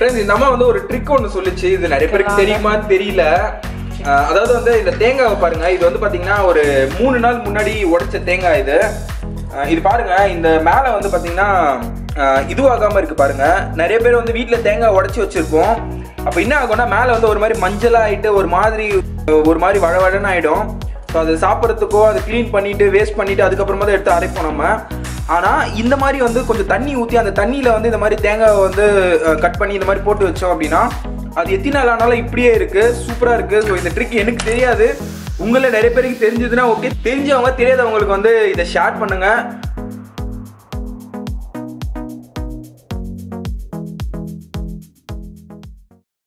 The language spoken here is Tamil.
ஃப்ரெண்ட்ஸ் இந்த அம்மா வந்து ஒரு ட்ரிக் ஒன்று சொல்லுச்சு இது நிறைய பேருக்கு தெரியுமான்னு தெரியல அஹ் அதாவது வந்து இந்த தேங்காவை பாருங்க இது வந்து பாத்தீங்கன்னா ஒரு மூணு நாள் முன்னாடி உடைச்ச தேங்காய் இது அஹ் இது பாருங்க இந்த மேலே வந்து பாத்தீங்கன்னா அஹ் இதுவாகாம இருக்கு பாருங்க நிறைய பேர் வந்து வீட்டில் தேங்காய் உடைச்சி வச்சிருப்போம் அப்போ என்ன ஆகும்னா மேலே வந்து ஒரு மாதிரி மஞ்சளா ஆயிட்டு ஒரு மாதிரி ஒரு மாதிரி வழவழன்னு ஆயிடும் ஸோ அது சாப்பிட்றதுக்கோ அதை க்ளீன் பண்ணிட்டு வேஸ்ட் பண்ணிட்டு அதுக்கப்புறமா தான் எடுத்து அரைப்போம் நம்ம ஆனால் இந்த மாதிரி வந்து கொஞ்சம் தண்ணி ஊற்றி அந்த தண்ணியில் வந்து இந்த மாதிரி தேங்காய் வந்து கட் பண்ணி இந்த மாதிரி போட்டு வச்சோம் அப்படின்னா அது எத்தனை நாள் ஆனாலும் இப்படியே இருக்கு சூப்பராக இருக்கு ஸோ இந்த ட்ரிக் எனக்கு தெரியாது உங்களில் நிறைய பேருக்கு தெரிஞ்சதுன்னா ஓகே தெரிஞ்சவங்க தெரியாதவங்களுக்கு வந்து இதை ஷேர் பண்ணுங்க